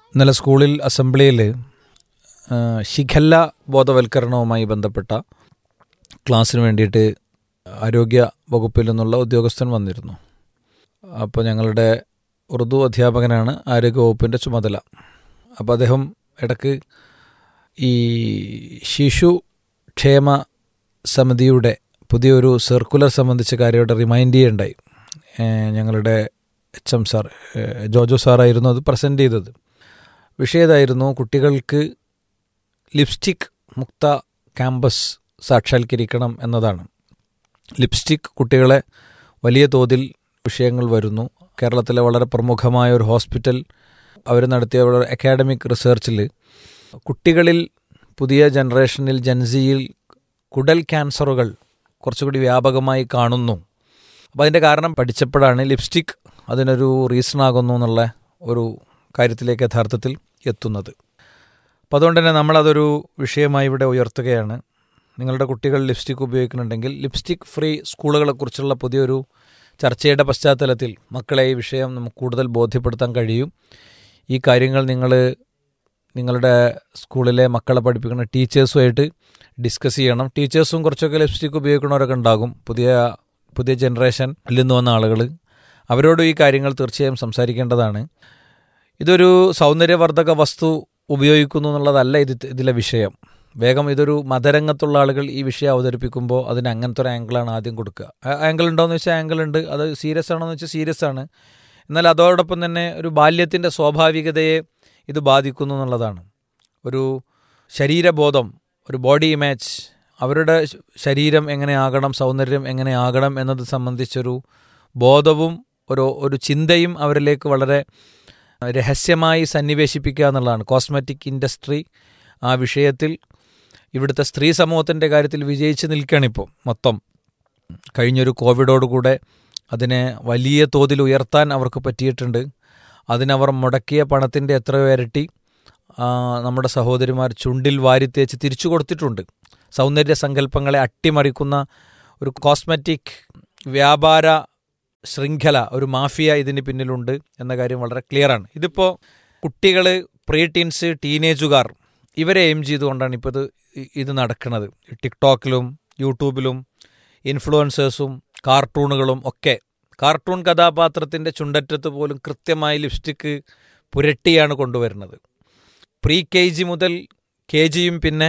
ഇന്നലെ സ്കൂളിൽ അസംബ്ലിയിൽ ശിഖല്ല ബോധവൽക്കരണവുമായി ബന്ധപ്പെട്ട ക്ലാസ്സിന് വേണ്ടിയിട്ട് ആരോഗ്യ വകുപ്പിൽ നിന്നുള്ള ഉദ്യോഗസ്ഥൻ വന്നിരുന്നു അപ്പോൾ ഞങ്ങളുടെ ഉറുദു അധ്യാപകനാണ് ആരോഗ്യ വകുപ്പിൻ്റെ ചുമതല അപ്പോൾ അദ്ദേഹം ഇടക്ക് ഈ ശിശു ക്ഷേമ സമിതിയുടെ പുതിയൊരു സർക്കുലർ സംബന്ധിച്ച കാര്യമായിട്ട് റിമൈൻഡ് ചെയ്യണ്ടായി ഞങ്ങളുടെ എച്ച് എം സാർ ജോജോ സാറായിരുന്നു അത് പ്രസൻറ്റ് ചെയ്തത് വിഷയം ഇതായിരുന്നു കുട്ടികൾക്ക് ലിപ്സ്റ്റിക് മുക്ത ക്യാമ്പസ് സാക്ഷാത്കരിക്കണം എന്നതാണ് ലിപ്സ്റ്റിക് കുട്ടികളെ വലിയ തോതിൽ വിഷയങ്ങൾ വരുന്നു കേരളത്തിലെ വളരെ പ്രമുഖമായ ഒരു ഹോസ്പിറ്റൽ അവർ നടത്തിയ വളരെ അക്കാഡമിക് റിസർച്ചിൽ കുട്ടികളിൽ പുതിയ ജനറേഷനിൽ ജൻസിയിൽ കുടൽ ക്യാൻസറുകൾ കുറച്ചുകൂടി വ്യാപകമായി കാണുന്നു അപ്പോൾ അതിൻ്റെ കാരണം പഠിച്ചപ്പോഴാണ് ലിപ്സ്റ്റിക് അതിനൊരു റീസൺ ആകുന്നു എന്നുള്ള ഒരു കാര്യത്തിലേക്ക് യഥാർത്ഥത്തിൽ എത്തുന്നത് അപ്പോൾ അതുകൊണ്ട് തന്നെ നമ്മളതൊരു വിഷയമായി ഇവിടെ ഉയർത്തുകയാണ് നിങ്ങളുടെ കുട്ടികൾ ലിപ്സ്റ്റിക് ഉപയോഗിക്കുന്നുണ്ടെങ്കിൽ ലിപ്സ്റ്റിക് ഫ്രീ സ്കൂളുകളെക്കുറിച്ചുള്ള പുതിയൊരു ചർച്ചയുടെ പശ്ചാത്തലത്തിൽ മക്കളെ ഈ വിഷയം നമുക്ക് കൂടുതൽ ബോധ്യപ്പെടുത്താൻ കഴിയും ഈ കാര്യങ്ങൾ നിങ്ങൾ നിങ്ങളുടെ സ്കൂളിലെ മക്കളെ പഠിപ്പിക്കുന്ന ടീച്ചേഴ്സുമായിട്ട് ഡിസ്കസ് ചെയ്യണം ടീച്ചേഴ്സും കുറച്ചൊക്കെ ലിപ്സ്റ്റിക് ഉപയോഗിക്കുന്നവരൊക്കെ ഉണ്ടാകും പുതിയ പുതിയ ജനറേഷനിൽ നിന്ന് വന്ന ആളുകൾ അവരോട് ഈ കാര്യങ്ങൾ തീർച്ചയായും സംസാരിക്കേണ്ടതാണ് ഇതൊരു സൗന്ദര്യവർദ്ധക വസ്തു ഉപയോഗിക്കുന്നു എന്നുള്ളതല്ല ഇത് ഇതിലെ വിഷയം വേഗം ഇതൊരു മതരംഗത്തുള്ള ആളുകൾ ഈ വിഷയം അവതരിപ്പിക്കുമ്പോൾ അതിന് അങ്ങനത്തെ ഒരു ആംഗിളാണ് ആദ്യം കൊടുക്കുക ആംഗിൾ ഉണ്ടോയെന്ന് വെച്ചാൽ ആംഗിൾ ഉണ്ട് അത് സീരിയസ് ആണോ എന്ന് വെച്ചാൽ സീരിയസ് ആണ് എന്നാൽ അതോടൊപ്പം തന്നെ ഒരു ബാല്യത്തിൻ്റെ സ്വാഭാവികതയെ ഇത് ബാധിക്കുന്നു എന്നുള്ളതാണ് ഒരു ശരീരബോധം ഒരു ബോഡി ഇമേജ് അവരുടെ ശരീരം എങ്ങനെയാകണം സൗന്ദര്യം എങ്ങനെയാകണം എന്നത് സംബന്ധിച്ചൊരു ബോധവും ഒരു ഒരു ചിന്തയും അവരിലേക്ക് വളരെ രഹസ്യമായി സന്നിവേശിപ്പിക്കുക എന്നുള്ളതാണ് കോസ്മെറ്റിക് ഇൻഡസ്ട്രി ആ വിഷയത്തിൽ ഇവിടുത്തെ സ്ത്രീ സമൂഹത്തിൻ്റെ കാര്യത്തിൽ വിജയിച്ച് നിൽക്കുകയാണിപ്പോൾ മൊത്തം കഴിഞ്ഞൊരു കോവിഡോടുകൂടെ അതിനെ വലിയ തോതിൽ ഉയർത്താൻ അവർക്ക് പറ്റിയിട്ടുണ്ട് അതിനവർ മുടക്കിയ പണത്തിൻ്റെ എത്രയോ ഇരട്ടി നമ്മുടെ സഹോദരിമാർ ചുണ്ടിൽ വാരിത്തേച്ച് തിരിച്ചു കൊടുത്തിട്ടുണ്ട് സൗന്ദര്യ സങ്കല്പങ്ങളെ അട്ടിമറിക്കുന്ന ഒരു കോസ്മെറ്റിക് വ്യാപാര ശൃംഖല ഒരു മാഫിയ ഇതിന് പിന്നിലുണ്ട് എന്ന കാര്യം വളരെ ക്ലിയറാണ് ഇതിപ്പോൾ കുട്ടികൾ പ്രീ ടീൻസ് ടീനേജുകാർ ഇവരെ എയിം ചെയ്തുകൊണ്ടാണ് ഇപ്പോൾ ഇത് ഇത് നടക്കുന്നത് ടിക്ടോക്കിലും യൂട്യൂബിലും ഇൻഫ്ലുവൻസേഴ്സും കാർട്ടൂണുകളും ഒക്കെ കാർട്ടൂൺ കഥാപാത്രത്തിൻ്റെ ചുണ്ടറ്റത്ത് പോലും കൃത്യമായി ലിപ്സ്റ്റിക്ക് പുരട്ടിയാണ് കൊണ്ടുവരുന്നത് പ്രീ കെ ജി മുതൽ കെ ജിയും പിന്നെ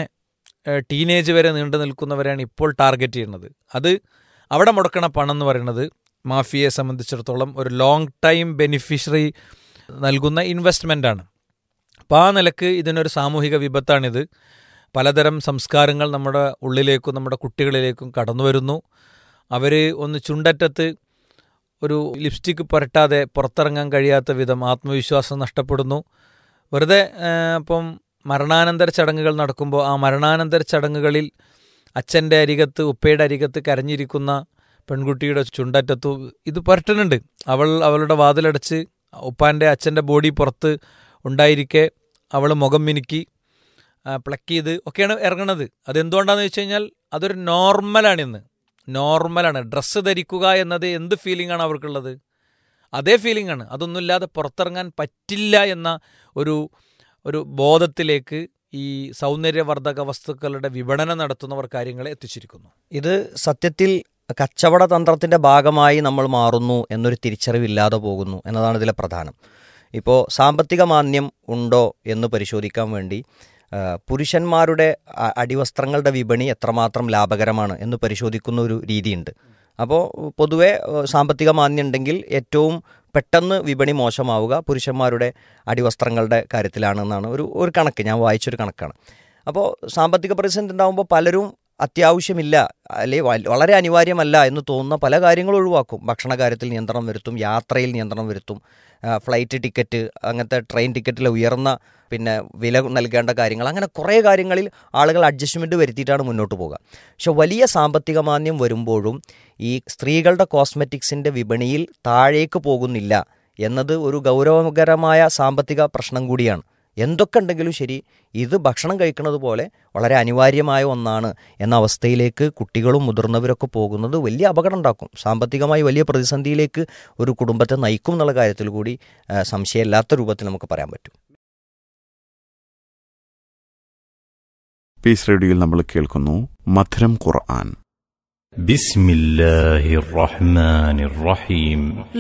ടീനേജ് വരെ നീണ്ടു നിൽക്കുന്നവരെയാണ് ഇപ്പോൾ ടാർഗറ്റ് ചെയ്യുന്നത് അത് അവിടെ മുടക്കണ പണം എന്ന് പറയുന്നത് മാഫിയയെ സംബന്ധിച്ചിടത്തോളം ഒരു ലോങ് ടൈം ബെനിഫിഷ്യറി നൽകുന്ന ഇൻവെസ്റ്റ്മെൻ്റാണ് അപ്പോൾ ആ നിലക്ക് ഇതിനൊരു സാമൂഹിക വിപത്താണിത് പലതരം സംസ്കാരങ്ങൾ നമ്മുടെ ഉള്ളിലേക്കും നമ്മുടെ കുട്ടികളിലേക്കും കടന്നു വരുന്നു അവർ ഒന്ന് ചുണ്ടറ്റത്ത് ഒരു ലിപ്സ്റ്റിക്ക് പുരട്ടാതെ പുറത്തിറങ്ങാൻ കഴിയാത്ത വിധം ആത്മവിശ്വാസം നഷ്ടപ്പെടുന്നു വെറുതെ ഇപ്പം മരണാനന്തര ചടങ്ങുകൾ നടക്കുമ്പോൾ ആ മരണാനന്തര ചടങ്ങുകളിൽ അച്ഛൻ്റെ അരികത്ത് ഉപ്പയുടെ അരികത്ത് കരഞ്ഞിരിക്കുന്ന പെൺകുട്ടിയുടെ ചുണ്ടറ്റത്തു ഇത് പുരട്ടുന്നുണ്ട് അവൾ അവളുടെ വാതിലടച്ച് ഉപ്പാൻ്റെ അച്ഛൻ്റെ ബോഡി പുറത്ത് ഉണ്ടായിരിക്കെ അവൾ മുഖം മിനുക്കി പ്ലക്ക് ചെയ്ത് ഒക്കെയാണ് ഇറങ്ങണത് അതെന്തുകൊണ്ടാണെന്ന് വെച്ച് കഴിഞ്ഞാൽ അതൊരു നോർമലാണ് ഇന്ന് നോർമലാണ് ഡ്രസ്സ് ധരിക്കുക എന്നത് എന്ത് ഫീലിംഗ് ആണ് അവർക്കുള്ളത് അതേ ഫീലിംഗ് ആണ് അതൊന്നുമില്ലാതെ പുറത്തിറങ്ങാൻ പറ്റില്ല എന്ന ഒരു ഒരു ബോധത്തിലേക്ക് ഈ സൗന്ദര്യവർദ്ധക വസ്തുക്കളുടെ വിപണനം നടത്തുന്നവർ കാര്യങ്ങളെ എത്തിച്ചിരിക്കുന്നു ഇത് സത്യത്തിൽ കച്ചവട തന്ത്രത്തിൻ്റെ ഭാഗമായി നമ്മൾ മാറുന്നു എന്നൊരു തിരിച്ചറിവില്ലാതെ പോകുന്നു എന്നതാണ് ഇതിലെ പ്രധാനം ഇപ്പോൾ സാമ്പത്തിക മാന്യം ഉണ്ടോ എന്ന് പരിശോധിക്കാൻ വേണ്ടി പുരുഷന്മാരുടെ അടിവസ്ത്രങ്ങളുടെ വിപണി എത്രമാത്രം ലാഭകരമാണ് എന്ന് പരിശോധിക്കുന്ന ഒരു രീതിയുണ്ട് അപ്പോൾ പൊതുവെ സാമ്പത്തിക മാന്യം ഉണ്ടെങ്കിൽ ഏറ്റവും പെട്ടെന്ന് വിപണി മോശമാവുക പുരുഷന്മാരുടെ അടിവസ്ത്രങ്ങളുടെ കാര്യത്തിലാണെന്നാണ് ഒരു ഒരു കണക്ക് ഞാൻ വായിച്ചൊരു കണക്കാണ് അപ്പോൾ സാമ്പത്തിക പ്രതിസന്ധി ഉണ്ടാകുമ്പോൾ പലരും അത്യാവശ്യമില്ല അല്ലെ വളരെ അനിവാര്യമല്ല എന്ന് തോന്നുന്ന പല കാര്യങ്ങളും ഒഴിവാക്കും ഭക്ഷണ കാര്യത്തിൽ നിയന്ത്രണം വരുത്തും യാത്രയിൽ നിയന്ത്രണം വരുത്തും ഫ്ലൈറ്റ് ടിക്കറ്റ് അങ്ങനത്തെ ട്രെയിൻ ടിക്കറ്റിലെ ഉയർന്ന പിന്നെ വില നൽകേണ്ട കാര്യങ്ങൾ അങ്ങനെ കുറേ കാര്യങ്ങളിൽ ആളുകൾ അഡ്ജസ്റ്റ്മെൻറ്റ് വരുത്തിയിട്ടാണ് മുന്നോട്ട് പോകുക പക്ഷെ വലിയ സാമ്പത്തിക മാന്യം വരുമ്പോഴും ഈ സ്ത്രീകളുടെ കോസ്മെറ്റിക്സിൻ്റെ വിപണിയിൽ താഴേക്ക് പോകുന്നില്ല എന്നത് ഒരു ഗൗരവകരമായ സാമ്പത്തിക പ്രശ്നം കൂടിയാണ് എന്തൊക്കെ ഉണ്ടെങ്കിലും ശരി ഇത് ഭക്ഷണം കഴിക്കുന്നത് പോലെ വളരെ അനിവാര്യമായ ഒന്നാണ് എന്ന അവസ്ഥയിലേക്ക് കുട്ടികളും മുതിർന്നവരൊക്കെ പോകുന്നത് വലിയ അപകടം ഉണ്ടാക്കും സാമ്പത്തികമായി വലിയ പ്രതിസന്ധിയിലേക്ക് ഒരു കുടുംബത്തെ നയിക്കും എന്നുള്ള കാര്യത്തിൽ കൂടി സംശയമില്ലാത്ത രൂപത്തിൽ നമുക്ക് പറയാൻ പറ്റും പീസ് റേഡിയോയിൽ നമ്മൾ കേൾക്കുന്നു മധുരം ഖുർആൻ بسم الله الرحمن الرحيم